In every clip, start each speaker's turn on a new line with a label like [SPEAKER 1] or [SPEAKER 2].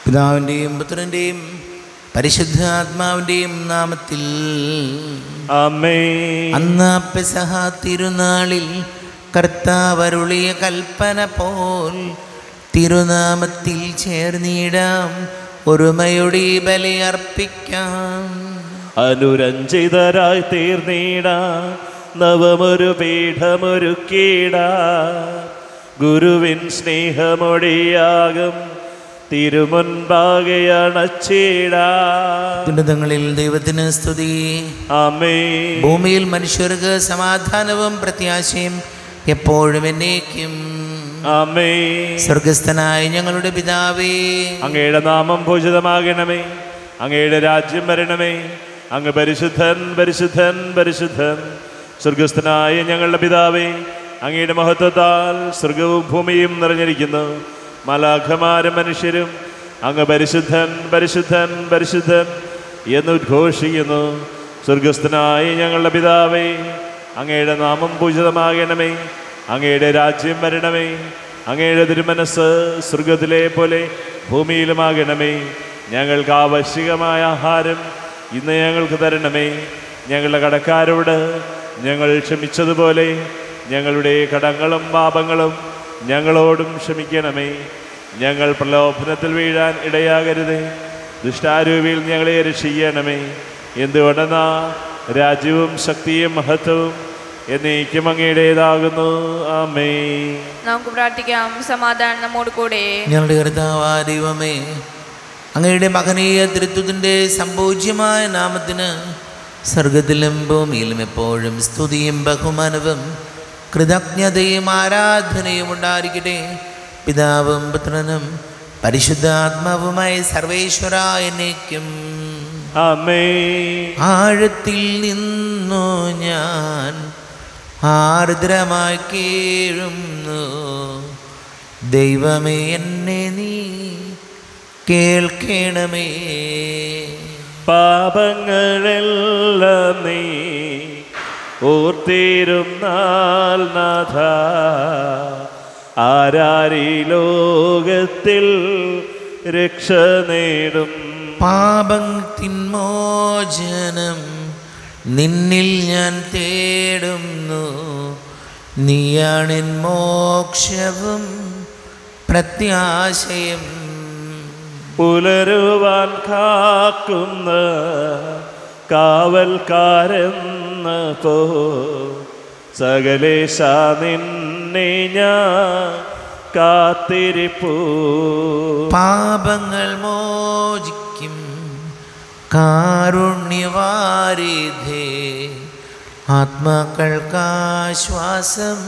[SPEAKER 1] പിതാവിൻ്റെയും പുത്രൻ്റെയും പരിശുദ്ധാത്മാവിൻ്റെയും നാമത്തിൽ
[SPEAKER 2] അമ്മേ
[SPEAKER 1] അന്ന് പെസഹ തിരുനാളിൽ കർത്താവരുളിയ കൽപ്പന പോൽ തിരുനാമത്തിൽ ചേർന്നിടാം ഒരുമയുടെ ബലി അർപ്പിക്കാം
[SPEAKER 2] അനുരഞ്ജിതരായി തീർന്നീട നവമൊരു പീഠമൊരുക്കീട ഗുരുവിൻ സ്നേഹമൊടിയാകും തിരുമുൻപാകെ അണച്ചീട
[SPEAKER 1] ഉന്നതങ്ങളിൽ ദൈവത്തിന് സ്തുതി
[SPEAKER 2] അമ്മേ
[SPEAKER 1] ഭൂമിയിൽ മനുഷ്യർക്ക് സമാധാനവും പ്രത്യാശയും എപ്പോഴും എന്നേക്കും
[SPEAKER 2] അമ്മേ
[SPEAKER 1] സ്വർഗസ്ഥനായ ഞങ്ങളുടെ പിതാവേ
[SPEAKER 2] അങ്ങയുടെ നാമം പൂജിതമാകണമേ അങ്ങയുടെ രാജ്യം വരണമേ അങ്ങ് പരിശുദ്ധൻ പരിശുദ്ധൻ പരിശുദ്ധൻ സ്വർഗസ്ഥനായ ഞങ്ങളുടെ പിതാവേ അങ്ങയുടെ മഹത്വത്താൽ സ്വർഗവും ഭൂമിയും നിറഞ്ഞിരിക്കുന്നു മലാഖമാരും മനുഷ്യരും അങ്ങ് പരിശുദ്ധൻ പരിശുദ്ധൻ പരിശുദ്ധൻ എന്ന് ഉദ്ഘോഷിക്കുന്നു സ്വർഗസ്ഥനായ ഞങ്ങളുടെ പിതാവേ അങ്ങയുടെ നാമം പൂജിതമാകണമേ അങ്ങയുടെ രാജ്യം വരണമേ അങ്ങയുടെ തിരുമനസ് സ്വർഗത്തിലെ പോലെ ഭൂമിയിലുമാകണമേ ഞങ്ങൾക്ക് ആവശ്യകമായ ആഹാരം ഇന്ന് ഞങ്ങൾക്ക് തരണമേ ഞങ്ങളുടെ കടക്കാരോട് ഞങ്ങൾ ക്ഷമിച്ചതുപോലെ ഞങ്ങളുടെ കടങ്ങളും പാപങ്ങളും ഞങ്ങളോടും ക്ഷമിക്കണമേ ഞങ്ങൾ പ്രലോഭനത്തിൽ വീഴാൻ ഇടയാകരുതേ ദുഷ്ടാരൂപിയിൽ ഞങ്ങളെ രക്ഷിക്കണമേ എന്തുകൊണ്ടെന്നാ രാജ്യവും ശക്തിയും മഹത്വവും എന്നേക്കും അങ്ങയുടേതാകുന്നു ആമേ
[SPEAKER 3] നമുക്ക് പ്രാർത്ഥിക്കാം സമാധാനം നമ്മോട് കൂടെ
[SPEAKER 1] ഞങ്ങളുടെ കർത്താവാ ദൈവമേ അങ്ങയുടെ മകനീയ തൃത്വത്തിൻ്റെ സമ്പൂജ്യമായ നാമത്തിന് സ്വർഗത്തിലും ഭൂമിയിലും എപ്പോഴും സ്തുതിയും ബഹുമാനവും കൃതജ്ഞതയും ആരാധനയും ഉണ്ടായിരിക്കട്ടെ പിതാവും പുത്രനും പരിശുദ്ധാത്മാവുമായ സർവേശ്വര എന്നേക്കും
[SPEAKER 2] ആമേ
[SPEAKER 1] ആഴത്തിൽ നിന്നു ഞാൻ ആർദ്രമായി കേഴുന്നു ദൈവമേ എന്നെ നീ കേൾക്കണമേ
[SPEAKER 2] പാപങ്ങളെല്ലാം നീ ഓർത്തിരുന്നാൽ നാഥ ആരാരി ലോകത്തിൽ രക്ഷ നേടും
[SPEAKER 1] പാപത്തിൻ മോചനം നിന്നിൽ ഞാൻ തേടുന്നു നീയാണെൻ മോക്ഷവും പ്രത്യാശയം
[SPEAKER 2] പുലരുവാൻ കാക്കുന്ന കാവൽക്കാരെന്ന പോ സകലേശ നിന്നെ ഞാൻ കാത്തിരിപ്പൂ
[SPEAKER 1] പാപങ്ങൾ മോചിക്കും കാരുണ്യവാരിധേ ആത്മാക്കൾക്കാശ്വാസം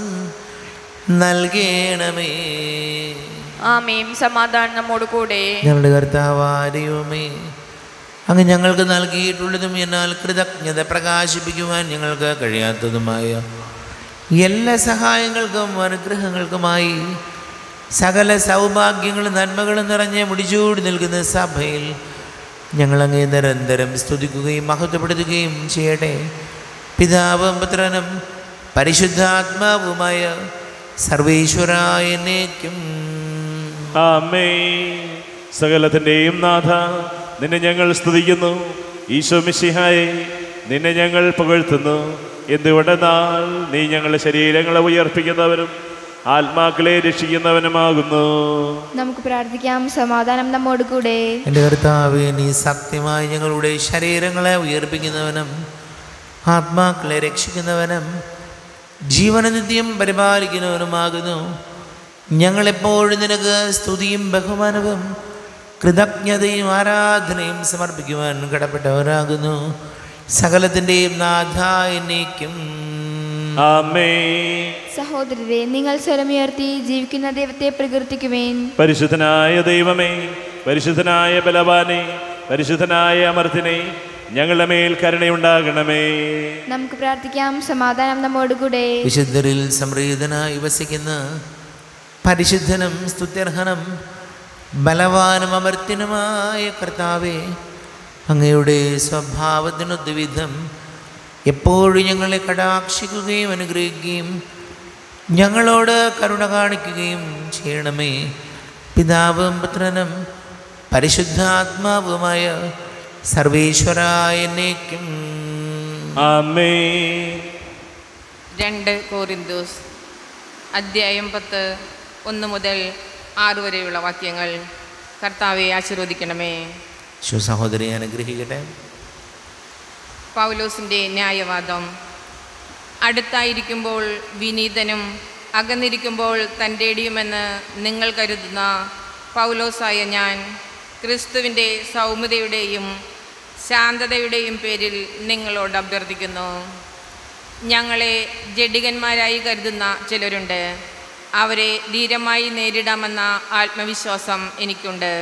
[SPEAKER 1] നൽകണമേ
[SPEAKER 3] ആമേം സമാധാനം നമ്മോട് കൂടെ
[SPEAKER 1] ഞങ്ങളുടെ കർത്താവാരയുമേ അങ്ങ് ഞങ്ങൾക്ക് നൽകിയിട്ടുള്ളതും എന്നാൽ കൃതജ്ഞത പ്രകാശിപ്പിക്കുവാൻ ഞങ്ങൾക്ക് കഴിയാത്തതുമായ എല്ലാ സഹായങ്ങൾക്കും അനുഗ്രഹങ്ങൾക്കുമായി സകല സൗഭാഗ്യങ്ങളും നന്മകളും നിറഞ്ഞ് മുടിച്ചൂടി നിൽക്കുന്ന സഭയിൽ ഞങ്ങളങ്ങേ നിരന്തരം സ്തുതിക്കുകയും മഹത്വപ്പെടുത്തുകയും ചെയ്യട്ടെ പിതാവും പുത്രനും പരിശുദ്ധാത്മാവുമായ സർവേശ്വരായനേക്കും
[SPEAKER 2] ആമേ സകലത്തിൻ്റെയും നാഥ നിന്നെ ഞങ്ങൾ സ്തുതിക്കുന്നു ഈശോ മിശിഹായെ നിന്നെ ഞങ്ങൾ പുകഴ്ത്തുന്നു എന്തുകൊണ്ടെന്നാൽ നീ ഞങ്ങളുടെ ശരീരങ്ങളെ ഉയർപ്പിക്കുന്നവനും ആത്മാക്കളെ രക്ഷിക്കുന്നവനുമാകുന്നു
[SPEAKER 4] നമുക്ക് പ്രാർത്ഥിക്കാം സമാധാനം നമ്മോട് കൂടെ
[SPEAKER 1] എൻ്റെ കർത്താവേ നീ സത്യമായി ഞങ്ങളുടെ ശരീരങ്ങളെ ഉയർപ്പിക്കുന്നവനും ആത്മാക്കളെ രക്ഷിക്കുന്നവനും ജീവനനിത്യം പരിപാലിക്കുന്നവനുമാകുന്നു ഞങ്ങളെപ്പോഴും നിനക്ക് സ്തുതിയും ബഹുമാനവും കൃതജ്ഞതയും ആരാധനയും സമർപ്പിക്കുവാൻ കടപ്പെട്ടവരാകുന്നു സകലത്തിൻ്റെയും നാഥ എന്നേക്കും
[SPEAKER 2] ആമേ
[SPEAKER 4] സഹോദരരെ നിങ്ങൾ സ്വരമുയർത്തി ജീവിക്കുന്ന ദൈവത്തെ പ്രകീർത്തിക്കുവേൻ
[SPEAKER 2] പരിശുദ്ധനായ ദൈവമേ പരിശുദ്ധനായ ബലവാനെ പരിശുദ്ധനായ അമർത്തിനെ ഞങ്ങളുടെ മേൽ കരുണയുണ്ടാകണമേ
[SPEAKER 4] നമുക്ക് പ്രാർത്ഥിക്കാം സമാധാനം നമ്മോട് കൂടെ
[SPEAKER 1] വിശുദ്ധരിൽ സംപ്രീതനായി വസിക്കുന്ന പരിശുദ്ധനും സ്തുത്യർഹനും ബലവാനും അമർത്തിനുമായ കർത്താവെ അങ്ങയുടെ സ്വഭാവത്തിനൊത്തുവിധം എപ്പോഴും ഞങ്ങളെ കടാക്ഷിക്കുകയും അനുഗ്രഹിക്കുകയും ഞങ്ങളോട് കരുണ കാണിക്കുകയും ചെയ്യണമേ പിതാവും പുത്രനും പരിശുദ്ധാത്മാവുമായ സർവേശ്വരായനേക്കും
[SPEAKER 2] ആമേ
[SPEAKER 5] രണ്ട് കോറിന്തോസ് അദ്ധ്യായം പത്ത് ഒന്ന് മുതൽ ആറ് വരെയുള്ള വാക്യങ്ങൾ കർത്താവെ ആശീർവദിക്കണമേ
[SPEAKER 1] ശിവസഹോദരി അനുഗ്രഹിക്കട്ടെ
[SPEAKER 5] പൗലോസിൻ്റെ ന്യായവാദം അടുത്തായിരിക്കുമ്പോൾ വിനീതനും അകന്നിരിക്കുമ്പോൾ തൻ്റെടിയുമെന്ന് നിങ്ങൾ കരുതുന്ന പൗലോസായ ഞാൻ ക്രിസ്തുവിൻ്റെ സൗമ്യതയുടെയും ശാന്തതയുടെയും പേരിൽ നിങ്ങളോട് അഭ്യർത്ഥിക്കുന്നു ഞങ്ങളെ ജഡികന്മാരായി കരുതുന്ന ചിലരുണ്ട് അവരെ ധീരമായി നേരിടാമെന്ന ആത്മവിശ്വാസം എനിക്കുണ്ട്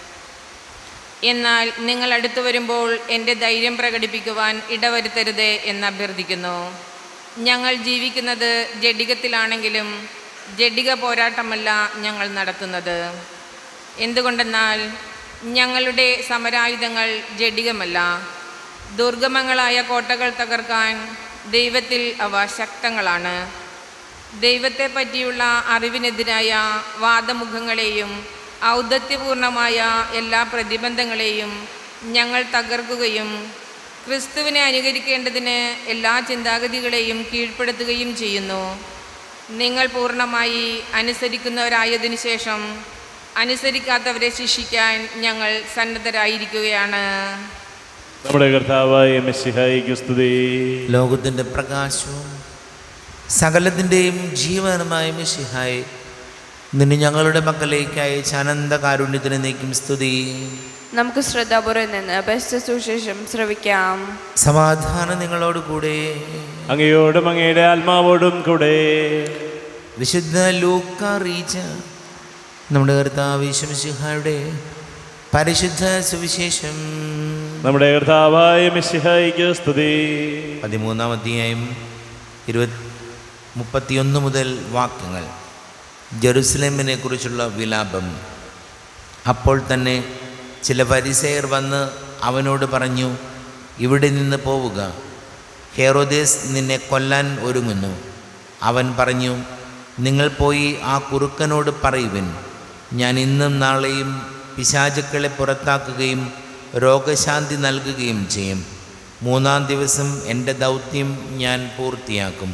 [SPEAKER 5] എന്നാൽ നിങ്ങൾ അടുത്തു വരുമ്പോൾ എൻ്റെ ധൈര്യം പ്രകടിപ്പിക്കുവാൻ ഇടവരുത്തരുത് എന്ന് അഭ്യർത്ഥിക്കുന്നു ഞങ്ങൾ ജീവിക്കുന്നത് ജഡികത്തിലാണെങ്കിലും ജഡിക പോരാട്ടമല്ല ഞങ്ങൾ നടത്തുന്നത് എന്തുകൊണ്ടെന്നാൽ ഞങ്ങളുടെ സമരായുധങ്ങൾ ജഡികമല്ല ദുർഗമങ്ങളായ കോട്ടകൾ തകർക്കാൻ ദൈവത്തിൽ അവ ശക്തങ്ങളാണ് ദൈവത്തെ പറ്റിയുള്ള അറിവിനെതിരായ വാദമുഖങ്ങളെയും ഔദത്യപൂർണമായ എല്ലാ പ്രതിബന്ധങ്ങളെയും ഞങ്ങൾ തകർക്കുകയും ക്രിസ്തുവിനെ അനുകരിക്കേണ്ടതിന് എല്ലാ ചിന്താഗതികളെയും കീഴ്പ്പെടുത്തുകയും ചെയ്യുന്നു നിങ്ങൾ പൂർണ്ണമായി അനുസരിക്കുന്നവരായതിനു ശേഷം അനുസരിക്കാത്തവരെ ശിക്ഷിക്കാൻ ഞങ്ങൾ സന്നദ്ധരായിരിക്കുകയാണ്
[SPEAKER 2] നമ്മുടെ കർത്താവായ മെസ്സിഹായിക്ക് സ്തുതി
[SPEAKER 1] ലോകത്തിൻ്റെ പ്രകാശവും സകലത്തിൻ്റെയും ജീവനുമായ മിശിഹായി നിന്നെ ഞങ്ങളുടെ മക്കളിലേക്ക് അയച്ച അനന്ത കാരുണ്യത്തിന് നീക്കും സ്തുതി
[SPEAKER 3] നമുക്ക് ശ്രദ്ധാപൂർവം നിന്ന് ബെസ്റ്റ് സുശേഷം ശ്രവിക്കാം
[SPEAKER 1] സമാധാനം നിങ്ങളോട് കൂടെ
[SPEAKER 2] അങ്ങയോടും അങ്ങയുടെ ആത്മാവോടും കൂടെ
[SPEAKER 1] വിശുദ്ധ ലൂക്ക റീച്ച നമ്മുടെ കർത്താവ് മിശിഹായുടെ പരിശുദ്ധ സുവിശേഷം
[SPEAKER 2] നമ്മുടെ കർത്താവായ മെസ്സിഹായിക്ക് സ്തുതി
[SPEAKER 1] പതിമൂന്നാം അധ്യായം ഇരുപത് മുപ്പത്തിയൊന്ന് മുതൽ വാക്യങ്ങൾ ജെറുസലേമിനെ കുറിച്ചുള്ള വിലാപം അപ്പോൾ തന്നെ ചില പരിസയർ വന്ന് അവനോട് പറഞ്ഞു ഇവിടെ നിന്ന് പോവുക ഹെറോദേസ് നിന്നെ കൊല്ലാൻ ഒരുങ്ങുന്നു അവൻ പറഞ്ഞു നിങ്ങൾ പോയി ആ കുറുക്കനോട് പറയുവിൻ ഞാൻ ഇന്നും നാളെയും പിശാചുക്കളെ പുറത്താക്കുകയും രോഗശാന്തി നൽകുകയും ചെയ്യും മൂന്നാം ദിവസം എൻ്റെ ദൗത്യം ഞാൻ പൂർത്തിയാക്കും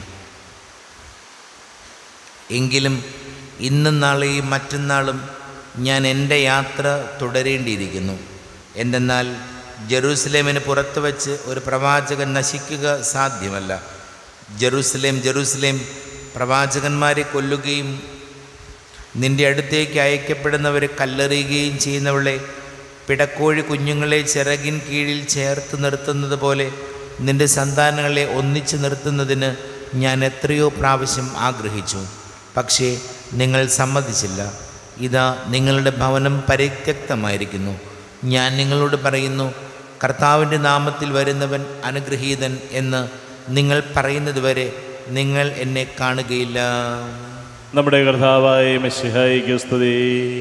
[SPEAKER 1] എങ്കിലും ഇന്നും നാളെയും മറ്റന്നാളും ഞാൻ എൻ്റെ യാത്ര തുടരേണ്ടിയിരിക്കുന്നു എന്തെന്നാൽ ജെറൂസലേമിന് പുറത്ത് വച്ച് ഒരു പ്രവാചകൻ നശിക്കുക സാധ്യമല്ല ജെറൂസലേം ജെറൂസലേം പ്രവാചകന്മാരെ കൊല്ലുകയും നിന്റെ അടുത്തേക്ക് അയക്കപ്പെടുന്നവരെ കല്ലെറിയുകയും ചെയ്യുന്നവളെ പിടക്കോഴി കുഞ്ഞുങ്ങളെ ചിറകിൻ കീഴിൽ ചേർത്ത് നിർത്തുന്നത് പോലെ നിന്റെ സന്താനങ്ങളെ ഒന്നിച്ചു നിർത്തുന്നതിന് ഞാൻ എത്രയോ പ്രാവശ്യം ആഗ്രഹിച്ചു പക്ഷേ നിങ്ങൾ സമ്മതിച്ചില്ല ഇതാ നിങ്ങളുടെ ഭവനം പരിത്യക്തമായിരിക്കുന്നു ഞാൻ നിങ്ങളോട് പറയുന്നു കർത്താവിൻ്റെ നാമത്തിൽ വരുന്നവൻ അനുഗ്രഹീതൻ എന്ന് നിങ്ങൾ പറയുന്നതുവരെ നിങ്ങൾ എന്നെ കാണുകയില്ല
[SPEAKER 2] നമ്മുടെ കർത്താവായ മെസ്സിഹായിക്ക് സ്തുതി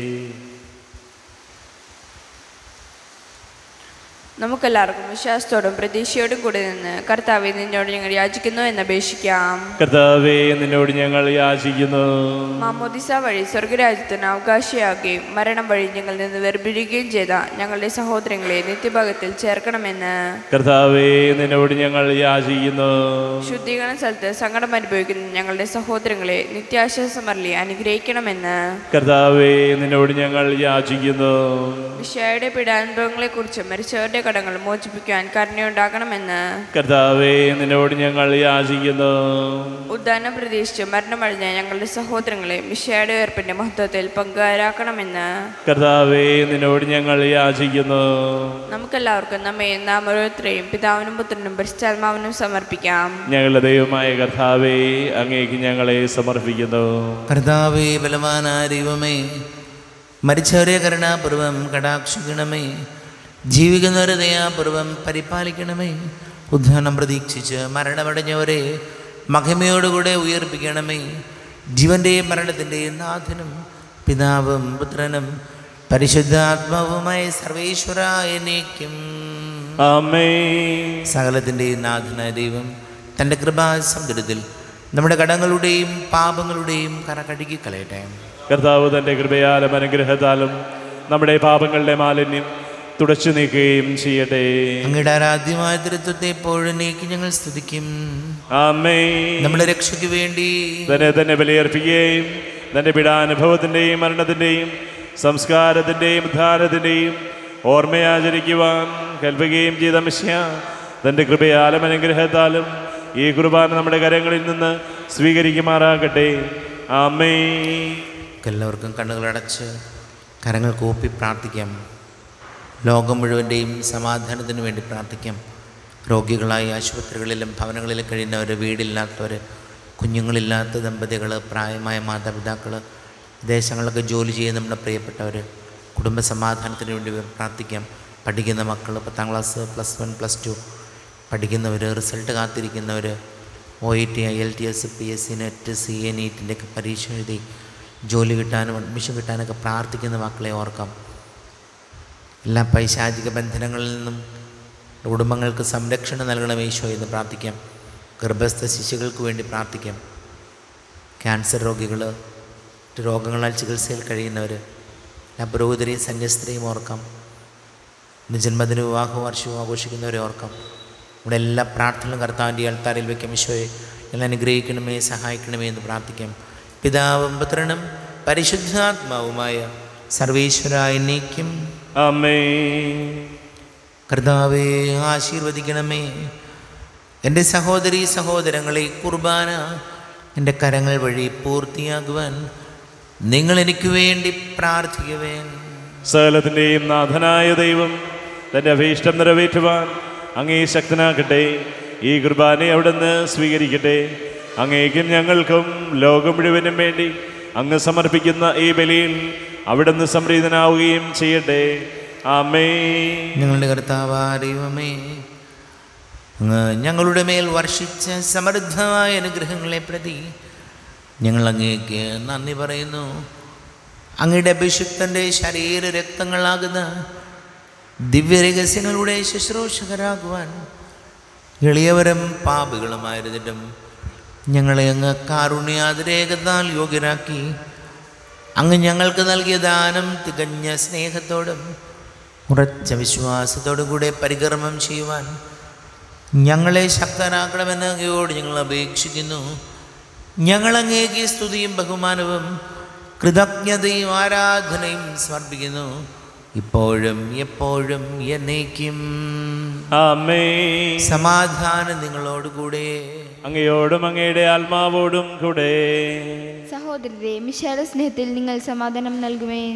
[SPEAKER 3] നമുക്കെല്ലാവർക്കും വിശ്വാസത്തോടും പ്രതീക്ഷയോടും കൂടി നിന്ന് കർത്താവെ നിന്നോട് ഞങ്ങൾ യാചിക്കുന്നു എന്ന് അപേക്ഷിക്കാം
[SPEAKER 2] കർത്താവേ നിന്നോട് ഞങ്ങൾ യാചിക്കുന്നു
[SPEAKER 3] മാമോദിസ വഴി സ്വർഗരാജ്യത്തിന് അവകാശിയാകുകയും മരണം വഴി ഞങ്ങളിൽ നിന്ന് വേർപിരിയുകയും ചെയ്ത ഞങ്ങളുടെ സഹോദരങ്ങളെ നിത്യഭാഗത്തിൽ ചേർക്കണമെന്ന്
[SPEAKER 2] കർത്താവേ നിന്നോട് ഞങ്ങൾ യാചിക്കുന്നു
[SPEAKER 3] ശുദ്ധീകരണ സ്ഥലത്ത് സങ്കടം അനുഭവിക്കുന്ന ഞങ്ങളുടെ സഹോദരങ്ങളെ നിത്യാശ്വാസമരളി അനുഗ്രഹിക്കണമെന്ന്
[SPEAKER 2] കർത്താവേ നിന്നോട് ഞങ്ങൾ യാചിക്കുന്നു
[SPEAKER 3] വിഷയയുടെ പീഡാനുഭവങ്ങളെക്കുറിച്ച് മരിച്ചവരുടെ കടങ്ങൾ മോചിപ്പിക്കാൻ കരുണയുണ്ടാകണമെന്ന്
[SPEAKER 2] കർത്താവേ നിന്നോട് ഞങ്ങൾ യാചിക്കുന്നു
[SPEAKER 3] ഉദ്ധാനം പ്രതീക്ഷിച്ച് മരണമഴിഞ്ഞ ഞങ്ങളുടെ സഹോദരങ്ങളെ മിഷയുടെ ഉയർപ്പിന്റെ മഹത്വത്തിൽ പങ്കുകാരാക്കണമെന്ന്
[SPEAKER 2] കർത്താവേ നിന്നോട് ഞങ്ങൾ യാചിക്കുന്നു
[SPEAKER 3] നമുക്കെല്ലാവർക്കും നമ്മെ നാം ഓരോരുത്തരെയും പിതാവിനും പുത്രനും പരിശുദ്ധാത്മാവിനും സമർപ്പിക്കാം
[SPEAKER 2] ഞങ്ങളുടെ ദൈവമായ കർത്താവേ അങ്ങേക്ക് ഞങ്ങളെ സമർപ്പിക്കുന്നു
[SPEAKER 1] കർത്താവേ ബലവാനായ ദൈവമേ മരിച്ചവരെ കരുണാപൂർവം കടാക്ഷിക്കണമേ ജീവിക്കുന്നവരെ ദയാപൂർവം പരിപാലിക്കണമേ ഉദ്ധാനം പ്രതീക്ഷിച്ച് മരണമടഞ്ഞവരെ മഹിമയോടുകൂടെ ഉയർപ്പിക്കണമേ ജീവൻ്റെയും മരണത്തിൻ്റെയും നാഥനും പിതാവും പുത്രനും പരിശുദ്ധാത്മാവുമായ സർവേശ്വരായനേക്കും
[SPEAKER 2] ആമേ
[SPEAKER 1] സകലത്തിൻ്റെയും നാഥനായ ദൈവം തൻ്റെ കൃപാസമുദ്രത്തിൽ നമ്മുടെ കടങ്ങളുടെയും പാപങ്ങളുടെയും കറ കഴുകി കളയട്ടെ
[SPEAKER 2] കർത്താവ് തൻ്റെ കൃപയാലും അനുഗ്രഹത്താലും നമ്മുടെ പാപങ്ങളുടെ മാലിന്യം തുടച്ചു നീക്കുകയും ചെയ്യട്ടെ
[SPEAKER 1] അങ്ങയുടെ ആരാധ്യമായ ദൃത്വത്തെ എപ്പോഴും നീക്കി ഞങ്ങൾ സ്തുതിക്കും
[SPEAKER 2] ആമേ
[SPEAKER 1] നമ്മുടെ രക്ഷയ്ക്ക് വേണ്ടി
[SPEAKER 2] തന്നെ തന്നെ ബലിയർപ്പിക്കുകയും തൻ്റെ പീഡാനുഭവത്തിൻ്റെയും മരണത്തിൻ്റെയും സംസ്കാരത്തിൻ്റെയും ഉദ്ധാരത്തിൻ്റെയും ഓർമ്മയാചരിക്കുവാൻ കൽപ്പുകയും ചെയ്ത മിശ്യ തൻ്റെ കൃപയാലും അനുഗ്രഹത്താലും ഈ കുർബാന നമ്മുടെ കരങ്ങളിൽ നിന്ന് സ്വീകരിക്കുമാറാകട്ടെ ആമേ
[SPEAKER 1] എല്ലാവർക്കും കണ്ണുകളടച്ച് കരങ്ങൾ കൂപ്പി പ്രാർത്ഥിക്കാം ലോകം മുഴുവൻ്റെയും സമാധാനത്തിന് വേണ്ടി പ്രാർത്ഥിക്കാം രോഗികളായി ആശുപത്രികളിലും ഭവനങ്ങളിലും കഴിയുന്നവർ വീടില്ലാത്തവർ കുഞ്ഞുങ്ങളില്ലാത്ത ദമ്പതികൾ പ്രായമായ മാതാപിതാക്കൾ വിദേശങ്ങളിലൊക്കെ ജോലി ചെയ്യുന്ന നമ്മുടെ പ്രിയപ്പെട്ടവർ കുടുംബ സമാധാനത്തിന് വേണ്ടി പ്രാർത്ഥിക്കാം പഠിക്കുന്ന മക്കൾ പത്താം class plus one plus two പഠിക്കുന്നവർ റിസൾട്ട് കാത്തിരിക്കുന്നവർ O E T I L T S P S C NET C A നീറ്റിൻ്റെയൊക്കെ പരീക്ഷ എഴുതി ജോലി കിട്ടാനും അഡ്മിഷൻ കിട്ടാനൊക്കെ പ്രാർത്ഥിക്കുന്ന മക്കളെ ഓർക്കാം എല്ലാ പൈശാചിക ബന്ധനങ്ങളിൽ നിന്നും കുടുംബങ്ങൾക്ക് സംരക്ഷണം നൽകണം ഈശോ എന്ന് പ്രാർത്ഥിക്കാം ഗർഭസ്ഥ ശിശുക്കൾക്ക് വേണ്ടി പ്രാർത്ഥിക്കാം ക്യാൻസർ രോഗികൾ മറ്റ് രോഗങ്ങളാൽ ചികിത്സയിൽ കഴിയുന്നവർ എല്ലാ പുരോഹിതരെയും സന്യസ്തരെയും ഓർക്കാം ഇന്ന് ജന്മദിന വിവാഹ വാർഷികവും ആഘോഷിക്കുന്നവരെ ഓർക്കാം ഇവിടെ എല്ലാ പ്രാർത്ഥനകളും കർത്താവിൻ്റെ അൾത്താരിൽ വയ്ക്കാം ഈശോയെ എല്ലാം അനുഗ്രഹിക്കണമേ സഹായിക്കണമേ എന്ന് പ്രാർത്ഥിക്കാം പിതാവും പുത്രനും പരിശുദ്ധാത്മാവുമായ സർവേശ്വരായ നീക്കും
[SPEAKER 2] ആമേ
[SPEAKER 1] കർത്താവെ ആശീർവദിക്കണമേ എൻ്റെ സഹോദരി സഹോദരങ്ങളെ കുർബാന എൻ്റെ കരങ്ങൾ വഴി പൂർത്തിയാകുവാൻ നിങ്ങൾ എനിക്ക് വേണ്ടി പ്രാർത്ഥിക്കുവേൻ
[SPEAKER 2] സകലത്തിൻ്റെയും നാഥനായ ദൈവം തൻ്റെ അഭീഷ്ടം നിറവേറ്റുവാൻ അങ്ങേ ശക്തനാക്കട്ടെ ഈ കുർബാനയെ അവിടുന്ന് സ്വീകരിക്കട്ടെ അങ്ങേക്കും ഞങ്ങൾക്കും ലോകം മുഴുവനും വേണ്ടി അങ്ങ് സമർപ്പിക്കുന്ന ഈ ബലിയിൽ അവിടുന്ന് സംപ്രീതനാവുകയും ചെയ്യട്ടെ ആമേ
[SPEAKER 1] ഞങ്ങളുടെ കർത്താവായ ദൈവമേ അങ്ങ് ഞങ്ങളുടെ മേൽ വർഷിച്ച സമൃദ്ധമായ അനുഗ്രഹങ്ങളെ പ്രതി ഞങ്ങൾ അങ്ങേക്ക് നന്ദി പറയുന്നു അങ്ങയുടെ അഭിഷിക്തൻ്റെ ശരീര രക്തങ്ങളാകുന്ന ദിവ്യരഹസ്യങ്ങളുടെ ശുശ്രൂഷകരാകുവാൻ എളിയവരും പാപികളുമായിരുന്നിട്ടും ഞങ്ങളെ അങ്ങ് കാരുണ്യാതിരേകത്താൽ യോഗ്യരാക്കി അങ്ങ് ഞങ്ങൾക്ക് നൽകിയ ദാനം തികഞ്ഞ സ്നേഹത്തോടും ഉറച്ച വിശ്വാസത്തോടും കൂടെ പരികർമ്മം ചെയ്യുവാൻ ഞങ്ങളെ ശക്തരാക്കണമെന്ന് അങ്ങയോട് ഞങ്ങൾ അപേക്ഷിക്കുന്നു ഞങ്ങൾ അങ്ങേക്ക് സ്തുതിയും ബഹുമാനവും കൃതജ്ഞതയും ആരാധനയും സമർപ്പിക്കുന്നു ഇപ്പോഴും എപ്പോഴും എന്നേക്കും
[SPEAKER 2] ആമേ
[SPEAKER 1] സമാധാനം നിങ്ങളോടുകൂടെ
[SPEAKER 2] അങ്ങയോടും അങ്ങയുടെ ആത്മാവോടും കൂടെ
[SPEAKER 4] സഹോദരരെ മിശാല സ്നേഹത്തിൽ നിങ്ങൾ സമാധാനം നൽകുവേൻ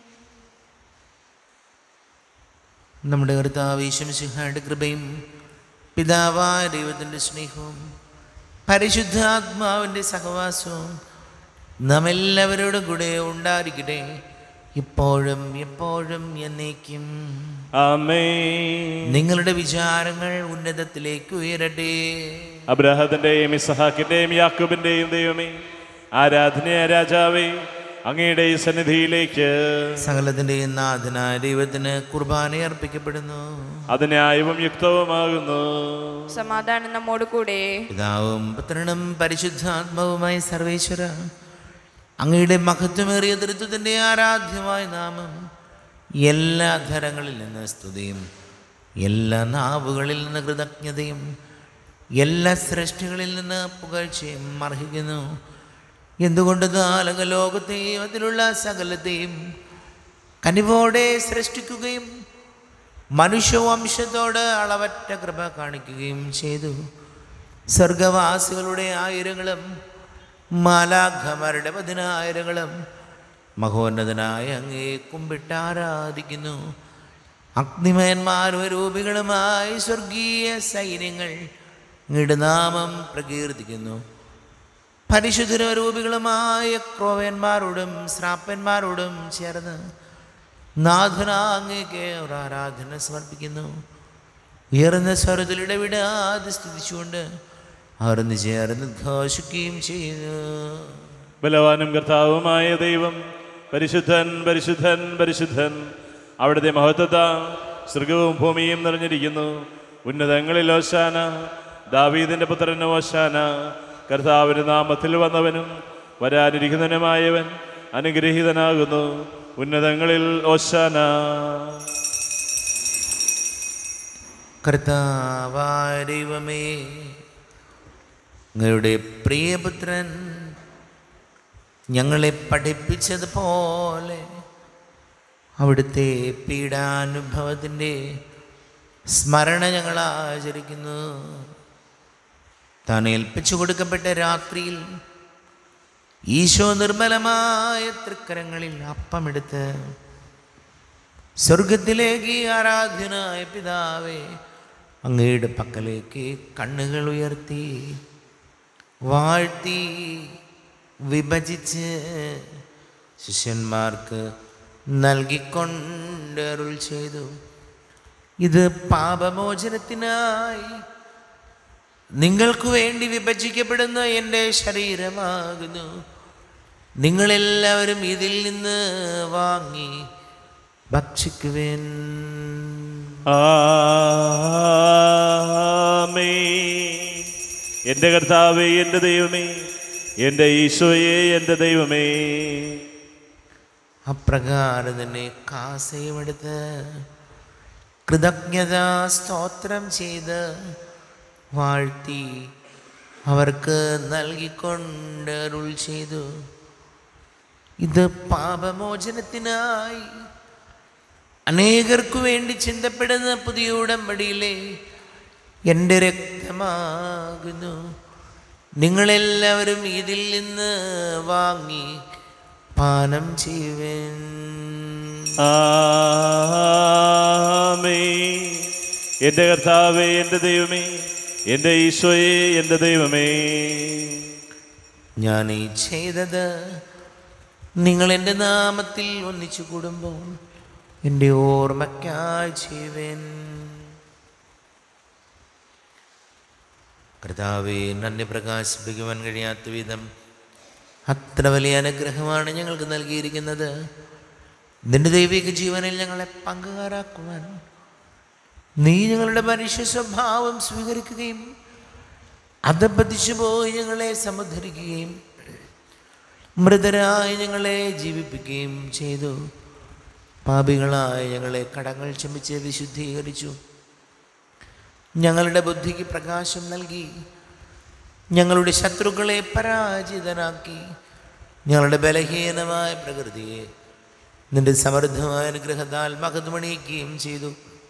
[SPEAKER 1] നമ്മുടെ കർത്താവ് ഈശ്വരസിംഹയുടെ കൃപയും പിതാവായ ദൈവത്തിൻ്റെ സ്നേഹവും പരിശുദ്ധാത്മാവിൻ്റെ സഹവാസവും നാം എല്ലാവരോടും കൂടെ ഉണ്ടായിരിക്കട്ടെ ഇപ്പോഴും എപ്പോഴും എന്നേക്കും
[SPEAKER 2] ആമേ
[SPEAKER 1] നിങ്ങളുടെ വിചാരങ്ങൾ ഉന്നതത്തിലേക്ക് ഉയരട്ടെ
[SPEAKER 2] അബ്രഹത്തിൻ്റെയും ഇസഹാക്കിൻ്റെയും യാക്കോബിൻ്റെയും ദൈവമേ ആരാധനയ രാജാവേ അങ്ങയുടെ ഈ സന്നിധിയിലേക്ക്
[SPEAKER 1] സകലത്തിൻ്റെയും നാഥനായ ദൈവത്തിന് കുർബാന അർപ്പിക്കപ്പെടുന്നു
[SPEAKER 2] അത് ന്യായവും യുക്തവുമാകുന്നു
[SPEAKER 3] സമാധാനം നമ്മോട് കൂടെ
[SPEAKER 1] പിതാവും പുത്രനും പരിശുദ്ധാത്മാവുമായ സർവേശ്വര അങ്ങയുടെ മഹത്വമേറിയ ദൃത്വത്തിൻ്റെ ആരാധ്യമായ നാമം എല്ലാ ധരങ്ങളിൽ നിന്ന് സ്തുതിയും എല്ലാ നാവുകളിൽ നിന്ന് കൃതജ്ഞതയും എല്ലാ സൃഷ്ടികളിൽ നിന്ന് പുകഴ്ചയും അർഹിക്കുന്നു എന്തുകൊണ്ട് നാലക ലോകത്തെയും അതിലുള്ള സകലത്തെയും കനിവോടെ സൃഷ്ടിക്കുകയും മനുഷ്യവംശത്തോട് അളവറ്റ കൃപ കാണിക്കുകയും ചെയ്തു സ്വർഗവാസികളുടെ ആയിരങ്ങളും മാലാഖമാരുടെ പതിനായിരങ്ങളും മഹോന്നതനായ അങ്ങേ കുമ്പിട്ട് ആരാധിക്കുന്നു അഗ്നിമയന്മാരും രൂപികളുമായി സ്വർഗീയ സൈന്യങ്ങൾ അങ്ങയുടെ നാമം പ്രകീർത്തിക്കുന്നു പരിശുദ്ധരൂപികളുമായ ക്രോവന്മാരോടും ശ്രാപ്പന്മാരോടും ചേർന്ന് നാഥന അങ്ങേക്ക് ഒരു ആരാധന സമർപ്പിക്കുന്നു ഉയർന്ന സ്വരത്തിൽ ഇടവിടാതെ സ്തുതിച്ചുകൊണ്ട് അവർ ഒന്ന് ചേർന്ന് ഘോഷിക്കുകയും ചെയ്യുന്നു
[SPEAKER 2] ബലവാനും കർത്താവുമായ ദൈവം പരിശുദ്ധൻ പരിശുദ്ധൻ പരിശുദ്ധൻ അവിടുത്തെ മഹത്വത സ്വർഗവും ഭൂമിയും നിറഞ്ഞിരിക്കുന്നു ഉന്നതങ്ങളിൽ ഓശാന ദാവീദിന്റെ പുത്രന് ഓശാന കർത്താവിന്റെ നാമത്തിൽ വന്നവനും വരാനിരിക്കുന്നവനുമായവൻ അനുഗ്രഹീതനാകുന്നു ഉന്നതങ്ങളിൽ ഓശാന
[SPEAKER 1] കർത്താവായ ദൈവമേ അങ്ങയുടെ പ്രിയപുത്രൻ ഞങ്ങളെ പഠിപ്പിച്ചതുപോലെ അവിടുത്തെ പീഡാനുഭവത്തിൻ്റെ സ്മരണ ഞങ്ങൾ ആചരിക്കുന്നു താൻ ഏൽപ്പിച്ചു കൊടുക്കപ്പെട്ട രാത്രിയിൽ ഈശോ നിർമ്മലമായ തൃക്കരങ്ങളിൽ അപ്പമെടുത്ത് സ്വർഗത്തിലേക്ക് ആരാധ്യനായ പിതാവേ അങ്ങയുടെ പക്കലേക്ക് കണ്ണുകൾ ഉയർത്തി വാഴ്ത്തി വിഭജിച്ച് ശിഷ്യന്മാർക്ക് നൽകിക്കൊണ്ട് അരുൾ ചെയ്തു ഇത് പാപമോചനത്തിനായി നിങ്ങൾക്ക് വേണ്ടി വിഭജിക്കപ്പെടുന്ന എൻ്റെ ശരീരമാകുന്നു നിങ്ങളെല്ലാവരും ഇതിൽ നിന്ന് വാങ്ങി ഭക്ഷിക്കുവേൻ
[SPEAKER 2] ആമേ എൻ്റെ കർത്താവേ എൻ്റെ ദൈവമേ എൻ്റെ ഈശോയെ എൻ്റെ ദൈവമേ
[SPEAKER 1] അപ്രകാരം തന്നെ കാസയുമെടുത്ത് കൃതജ്ഞതാ സ്തോത്രം ചെയ്ത് വാഴ്ത്തി അവർക്ക് നൽകിക്കൊണ്ട് അരുൾ ചെയ്തു ഇത് പാപമോചനത്തിനായി അനേകർക്കു വേണ്ടി ചിന്തപ്പെടുന്ന പുതിയ ഉടമ്പടിയിലെ എൻ്റെ രക്തമാകുന്നു നിങ്ങളെല്ലാവരും ഇതിൽ നിന്ന് വാങ്ങി പാനം ചെയ്യുവേൻ
[SPEAKER 2] ആമേ എൻ്റെ കർത്താവേ എൻ്റെ ദൈവമേ എൻ്റെ ഈശോയെ എൻ്റെ ദൈവമേ
[SPEAKER 1] ഞാൻ ഈ ചെയ്തത് നിങ്ങൾ എൻ്റെ നാമത്തിൽ ഒന്നിച്ചു കൂടുമ്പോൾ എൻ്റെ ഓർമ്മയ്ക്കായി ചെയ്യുവേൻ കർത്താവെ നന്ദി പ്രകാശിപ്പിക്കുവാൻ കഴിയാത്ത വിധം അത്ര വലിയ അനുഗ്രഹമാണ് ഞങ്ങൾക്ക് നൽകിയിരിക്കുന്നത് നിന്റെ ദൈവിക ജീവനിൽ ഞങ്ങളെ പങ്കുകാരാക്കുവാൻ നീ ഞങ്ങളുടെ മനുഷ്യ സ്വഭാവം സ്വീകരിക്കുകയും അധപ്പതിച്ചു പോയി ഞങ്ങളെ സമുദ്ധരിക്കുകയും മൃതരായി ഞങ്ങളെ ജീവിപ്പിക്കുകയും ചെയ്തു പാപികളായ ഞങ്ങളെ കടങ്ങൾ ക്ഷമിച്ച് വിശുദ്ധീകരിച്ചു ഞങ്ങളുടെ ബുദ്ധിക്ക് പ്രകാശം നൽകി ഞങ്ങളുടെ ശത്രുക്കളെ പരാജിതനാക്കി ഞങ്ങളുടെ ബലഹീനമായ പ്രകൃതിയെ നിന്റെ സമൃദ്ധമായ അനുഗ്രഹത്താൽ മഹത്മണിയിക്കുകയും ചെയ്തു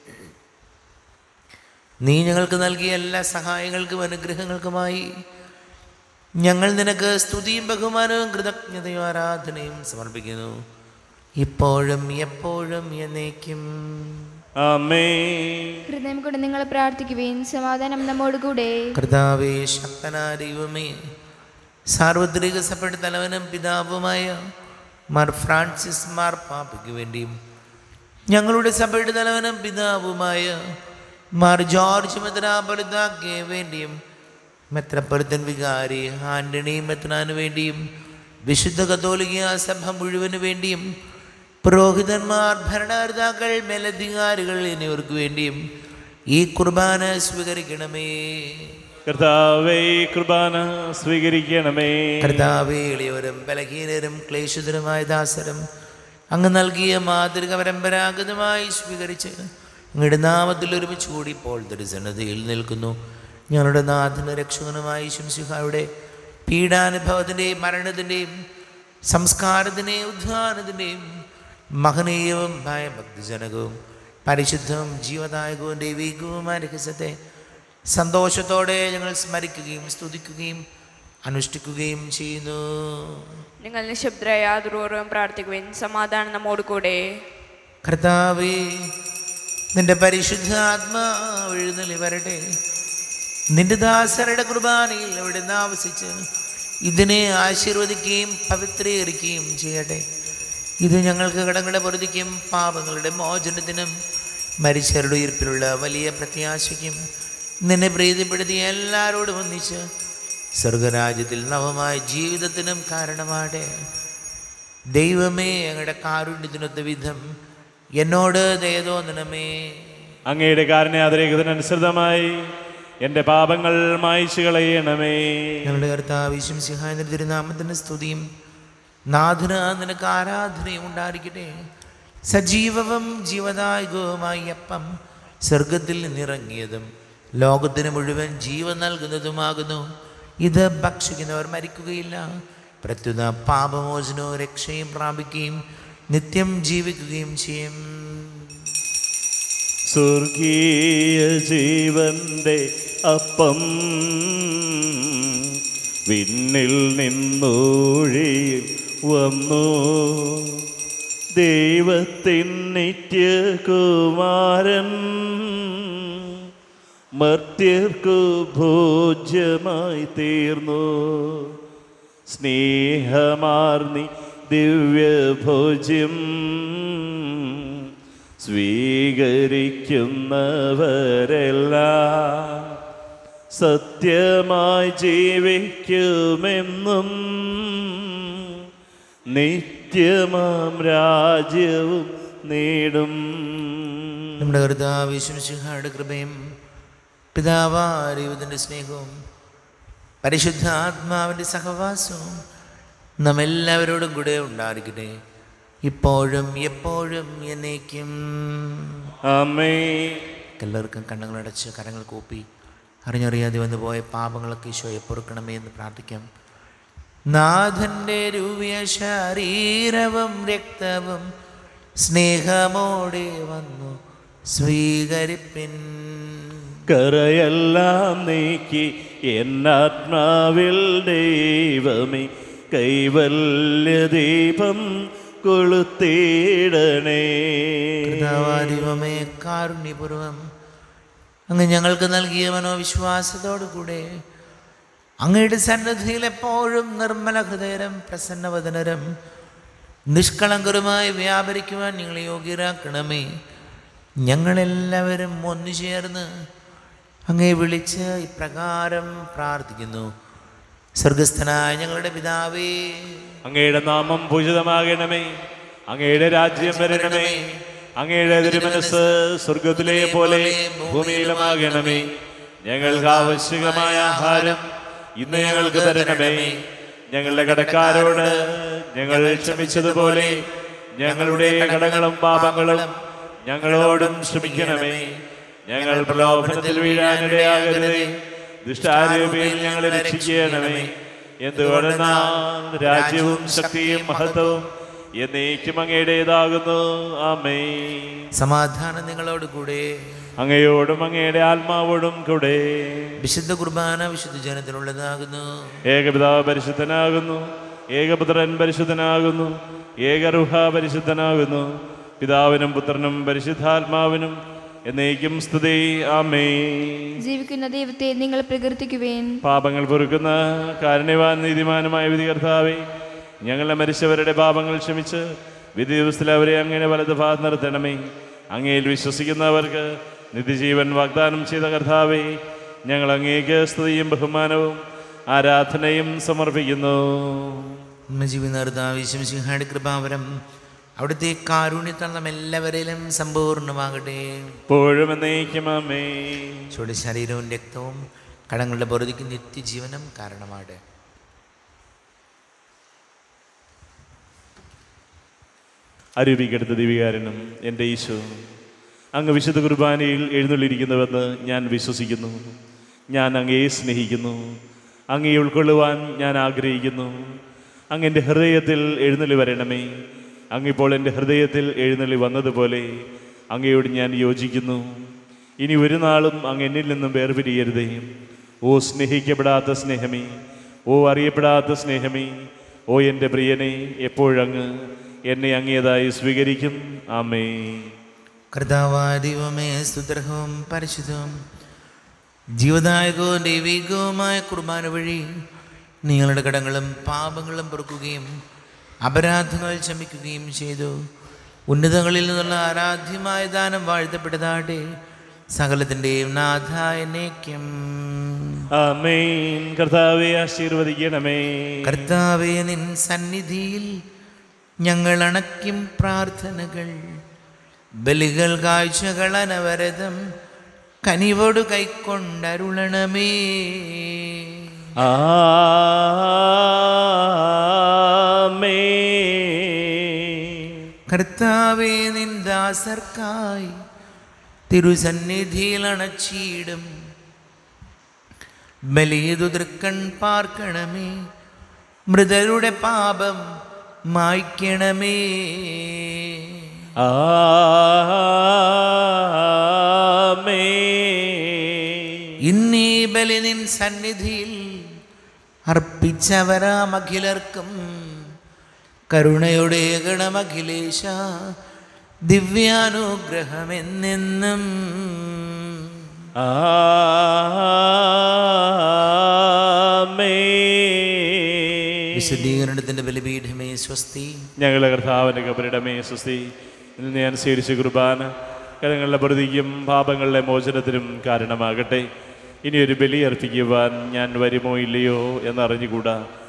[SPEAKER 1] നീ ഞങ്ങൾക്ക് നൽകിയ എല്ലാ സഹായങ്ങൾക്കും അനുഗ്രഹങ്ങൾക്കുമായി ഞങ്ങൾ നിനക്ക് സ്തുതിയും ബഹുമാനവും കൃതജ്ഞതയും ആരാധനയും സമർപ്പിക്കുന്നു ഇപ്പോഴും എപ്പോഴും എന്നേക്കും
[SPEAKER 2] ആമേ
[SPEAKER 4] ഹൃദയം കൊണ്ട് നിങ്ങൾ പ്രാർത്ഥിക്കുവേൻ സമാധാനം നമ്മോട് കൂടെ
[SPEAKER 1] കർത്താവേ ശക്തനായ ദൈവമേ സാർവത്രിക സഭയുടെ തലവനും പിതാവുമായ മാർ ഫ്രാൻസിസ് മാർ പാപ്പയ്ക്ക് വേണ്ടിയും ഞങ്ങളുടെ സഭയുടെ തലവനും പിതാവുമായ മാർ ജോർജ് മെത്രാപൊലിത്താക്ക് വേണ്ടിയും മെത്രപ്പൊലിത്തൻ വികാരി ആന്റണി മെത്രാന് വേണ്ടിയും വിശുദ്ധ കത്തോലിക്ക സഭ മുഴുവന് വേണ്ടിയും പുരോഹിതന്മാർ ഭരണകർത്താക്കൾ മേലധികാരികൾ എന്നിവർക്ക് വേണ്ടിയും ഈ കുർബാന സ്വീകരിക്കണമേ
[SPEAKER 2] കർത്താവേ കുർബാന സ്വീകരിക്കണമേ
[SPEAKER 1] കർത്താവേ എളിയവരും ബലഹീനരും ക്ലേശിതരുമായ ദാസരും അങ്ങ് നൽകിയ മാതൃക പരമ്പരാഗതമായി സ്വീകരിച്ച് അങ്ങയുടെ നാമത്തിൽ ഒരുമിച്ച് കൂടി ഇപ്പോൾ തിരുസന്നതയിൽ നിൽക്കുന്നു ഞങ്ങളുടെ നാഥന രക്ഷകനുമായി ശംസിഹായുടെ പീഡാനുഭവത്തിൻ്റെയും മരണത്തിൻ്റെയും സംസ്കാരത്തിൻ്റെയും ഉദ്ധാനത്തിൻ്റെയും മഹനീയവും ഭയഭക്തിജനകവും പരിശുദ്ധവും ജീവദായകവും ദൈവികവുമായ രഹസ്യത്തെ സന്തോഷത്തോടെ ഞങ്ങൾ സ്മരിക്കുകയും സ്തുതിക്കുകയും അനുഷ്ഠിക്കുകയും ചെയ്യുന്നു
[SPEAKER 3] നിങ്ങൾ നിശബ്ദരായ യാതൊരുവരും പ്രാർത്ഥിക്കുവാൻ സമാധാനം നമ്മോട് കൂടെ
[SPEAKER 1] കർത്താവേ നിന്റെ പരിശുദ്ധ ആത്മാവ് എഴുന്നള്ളി വരട്ടെ നിന്റെ ദാസരുടെ കുർബാനയിൽ അവിടെ നിന്ന് ആവസിച്ച് ഇതിനെ ആശീർവദിക്കുകയും പവിത്രീകരിക്കുകയും ചെയ്യട്ടെ ഇത് ഞങ്ങൾക്ക് കടങ്ങളുടെ പൊറുതിക്കും പാപങ്ങളുടെ മോചനത്തിനും മരിച്ചവരുടെ ഉയർപ്പിലുള്ള വലിയ പ്രത്യാശയ്ക്കും നിന്നെ പ്രീതിപ്പെടുത്തിയ എല്ലാവരോടും ഒന്നിച്ച് സ്വർഗരാജ്യത്തിൽ നവമായ ജീവിതത്തിനും കാരണമാടെ ദൈവമേ ഞങ്ങളുടെ കാരുണ്യത്തിനൊത്ത വിധം എന്നോട് ദയതോന്നണമേ
[SPEAKER 2] അങ്ങയുടെ കാരണയാതിരേഖത്തിനനുസൃതമായി എൻ്റെ പാപങ്ങൾ മായ്ച്ചു കളയണമേ
[SPEAKER 1] ഞങ്ങളുടെ കർത്താവ് സിംഹായ തിരുനാമത്തിൻ്റെ സ്തുതിയും നാഥന നിനക്ക് ആരാധനയും ഉണ്ടായിരിക്കട്ടെ സജീവവും ജീവദായകവുമായി അപ്പം സ്വർഗത്തിൽ നിന്നിറങ്ങിയതും ലോകത്തിന് മുഴുവൻ ജീവൻ നൽകുന്നതുമാകുന്നു ഇത് ഭക്ഷിക്കുന്നവർ മരിക്കുകയില്ല പ്രത്യുത പാപമോചനവും രക്ഷയും പ്രാപിക്കുകയും നിത്യം ജീവിക്കുകയും ചെയ്യും
[SPEAKER 2] സ്വർഗീയ ജീവന്റെ അപ്പം വിണ്ണിൽ നിന്നൂഴിയിൽ വന്നു ദൈവത്തിൻ നിത്യകുമാരൻ മർത്യർക്കു ഭോജ്യമായി തീർന്നു സ്നേഹമാർന്നി ദിവ്യഭോജ്യം സ്വീകരിക്കുന്നവരെല്ലാം സത്യമായി ജീവിക്കുമെന്നും നിത്യമാം രാജ്യവും നേടും
[SPEAKER 1] നമ്മുടെ കർത്താവ് വിശ്വസിഹായുടെ കൃപയും പിതാവാരിവതിൻ്റെ സ്നേഹവും പരിശുദ്ധ ആത്മാവിൻ്റെ സഹവാസവും നമ്മെല്ലാവരോടും കൂടെ ഉണ്ടായിരിക്കട്ടെ ഇപ്പോഴും എപ്പോഴും എന്നേക്കും
[SPEAKER 2] അമ്മേ
[SPEAKER 1] എല്ലാവർക്കും കണ്ണുകളടച്ച് കരങ്ങൾ കൂപ്പി അറിഞ്ഞറിയാതെ വന്നു പോയ പാപങ്ങളൊക്കെ ഈശോയെ പൊറുക്കണമേ എന്ന് പ്രാർത്ഥിക്കാം നാഥൻ്റെ രൂപിയ ശരീരവും രക്തവും സ്നേഹമോടെ വന്നു സ്വീകരിപ്പിൻ
[SPEAKER 2] കറയെല്ലാം നീക്കി എന്നാത്മാവിൽ ദൈവമേ കൈവല്യ ദീപം കൊളുത്തിടണേ
[SPEAKER 1] കർത്താവാരിവമേ കാരുണ്യപൂർവം അങ്ങ് ഞങ്ങൾക്ക് നൽകിയ മനോവിശ്വാസത്തോടു കൂടെ അങ്ങയുടെ സന്നദ്ധിയിൽ എപ്പോഴും നിർമ്മല ഹൃദയരും പ്രസന്നവദനരും നിഷ്കളങ്കരുമായി വ്യാപരിക്കുവാൻ ഞങ്ങളെ യോഗ്യരാക്കണമേ ഞങ്ങളെല്ലാവരും ഒന്നു ചേർന്ന് അങ്ങേ വിളിച്ച് ഇപ്രകാരം പ്രാർത്ഥിക്കുന്നു സ്വർഗസ്ഥനായ ഞങ്ങളുടെ പിതാവേ
[SPEAKER 2] അങ്ങയുടെ നാമം പൂജിതമാകണമേ അങ്ങയുടെ രാജ്യം വരണമേ അങ്ങയുടെ തിരുമനസ് സ്വർഗത്തിലെ പോലെ ഭൂമിയിലുമാകണമേ ഞങ്ങൾക്ക് ആവശ്യകമായ ആഹാരം ഇന്ന് ഞങ്ങൾക്ക് തരണമേ ഞങ്ങളുടെ കടക്കാരോട് ഞങ്ങൾ ക്ഷമിച്ചതുപോലെ ഞങ്ങളുടെ കടങ്ങളും പാപങ്ങളും ഞങ്ങളോടും ക്ഷമിക്കണമേ ഞങ്ങൾ പ്രലോഭനത്തിൽ വീഴാനിടയാകരുതേ ദുഷ്ടാരൂപിയിൽ ഞങ്ങളെ രക്ഷിക്കണമേ എന്തുകൊണ്ടെന്നാൽ രാജ്യവും ശക്തിയും മഹത്വവും എന്നേക്കും അങ്ങയുടേതാകുന്നു ആമേ
[SPEAKER 1] സമാധാനം നിങ്ങളോട് കൂടെ
[SPEAKER 2] അങ്ങയോടും അങ്ങയുടെ ആത്മാവോടും കൂടെ
[SPEAKER 1] വിശുദ്ധ കുർബാന വിശുദ്ധ ജനത്തിനുള്ളതാകുന്നു
[SPEAKER 2] ഏകപിതാവ് പരിശുദ്ധനാകുന്നു ഏകപുത്രൻ പരിശുദ്ധനാകുന്നു ഏകറുഹ പരിശുദ്ധനാകുന്നു പിതാവിനും പുത്രനും പരിശുദ്ധാത്മാവിനും എന്നേക്കും സ്തുതി ആമേ
[SPEAKER 4] ജീവിക്കുന്ന ദൈവത്തെ നിങ്ങൾ പ്രകീർത്തിക്കുവേൻ
[SPEAKER 2] പാപങ്ങൾ പൊറുക്കുന്ന കാരുണ്യവാൻ നീതിമാനുമായ വിധി കർത്താവേ ഞങ്ങളെ മരിച്ചവരുടെ പാപങ്ങൾ ക്ഷമിച്ച് വിധി ദിവസത്തിൽ അവരെ അങ്ങനെ വലത് ഭാഗത്ത് നിർത്തണമേ അങ്ങയിൽ വിശ്വസിക്കുന്നവർക്ക് നിത്യജീവൻ വാഗ്ദാനം ചെയ്ത കർത്താവേ ഞങ്ങൾ അങ്ങേക്ക് സ്തുതിയും ബഹുമാനവും ആരാധനയും സമർപ്പിക്കുന്നു
[SPEAKER 1] ജീവിതാർദ്ദാവിശംസിംഹയുടെ കൃപാവരം അവിടുത്തെ കാരുണ്യത്താൽ നാം എല്ലാവരിലും സമ്പൂർണ്ണമാകട്ടെ
[SPEAKER 2] ഇപ്പോഴും എന്നേക്കും ആമേ
[SPEAKER 1] ചുടി ശരീരവും രക്തവും കടങ്ങളുടെ പൊറുതിക്ക് നിത്യജീവനം കാരണമാട്
[SPEAKER 2] അരൂപിക്കെടുത്ത ദിവികാരനും എൻ്റെ ഈശോ അങ്ങ് വിശുദ്ധ കുർബാനയിൽ എഴുന്നള്ളിരിക്കുന്നുവെന്ന് ഞാൻ വിശ്വസിക്കുന്നു ഞാൻ അങ്ങയെ സ്നേഹിക്കുന്നു അങ്ങയെ ഉൾക്കൊള്ളുവാൻ ഞാൻ ആഗ്രഹിക്കുന്നു അങ്ങ് എൻ്റെ ഹൃദയത്തിൽ എഴുന്നള്ളി വരണമേ അങ്ങിപ്പോൾ എൻ്റെ ഹൃദയത്തിൽ എഴുന്നള്ളി വന്നതുപോലെ അങ്ങയോട് ഞാൻ യോജിക്കുന്നു ഇനി ഒരു നാളും അങ്ങ് എന്നിൽ നിന്നും വേർപിരിയരുതേ ഓ സ്നേഹിക്കപ്പെടാത്ത സ്നേഹമേ ഓ അറിയപ്പെടാത്ത സ്നേഹമേ ഓ എൻ്റെ പ്രിയനെ എപ്പോഴങ്ങ് എന്നെ അങ്ങേതായി സ്വീകരിക്കും ആമേ
[SPEAKER 1] കർത്താവായ ദൈവമേ സ്തുത്രഹവും പരിശുദ്ധവും ജീവദായകവും ദൈവികവുമായ കുർബാന വഴി നിങ്ങളുടെ കടങ്ങളും പാപങ്ങളും പൊറുക്കുകയും അപരാധങ്ങൾ ക്ഷമിക്കുകയും ചെയ്തു ഉന്നതങ്ങളിൽ നിന്നുള്ള ആരാധ്യമായ ദാനം വാഴ്ത്തപ്പെട്ടതാട്ടെ സകലത്തിൻ്റെയും നാഥായനേക്കും
[SPEAKER 2] ആമേൻ കർത്താവെ ആശീർവദിക്കണമേ
[SPEAKER 1] കർത്താവെ നിൻ സന്നിധിയിൽ ഞങ്ങൾ അണയ്ക്കും പ്രാർത്ഥനകൾ ബലികൾ കാഴ്ചകൾ അനവരതം കനിവോട് കൈക്കൊണ്ടരുളണമേ
[SPEAKER 2] ആമേ
[SPEAKER 1] കർത്താവേ നിന്ദാസർക്കായി തിരുസന്നിധിയിൽ അണച്ചിടും ബലിയതു തൃക്കൺ പാർക്കണമേ മൃതരുടെ പാപം മായ്ക്കണമേ ഇന്നീ ബലി നിൻ സന്നിധിയിൽ അർപ്പിച്ചവരാമഖിലർക്കും കരുണയുടെ ഗണമഖിലേശ ദിവ്യാനുഗ്രഹമെന്നെന്നും വിശുദ്ധീകരണത്തിന്റെ ബലിപീഠമേ സ്വസ്തി
[SPEAKER 2] ഞങ്ങളുടെ കർത്താവിൻ്റെ കബരിടമേ സുസ്തി ഇന്ന് ഞാൻ സ്വീകരിച്ച കുർബാന കരങ്ങളുടെ പ്രതിക്കും പാപങ്ങളുടെ മോചനത്തിനും കാരണമാകട്ടെ ഇനി ഒരു ബലി അർപ്പിക്കുവാൻ ഞാൻ വരുമോ ഇല്ലയോ എന്നറിഞ്ഞുകൂടാ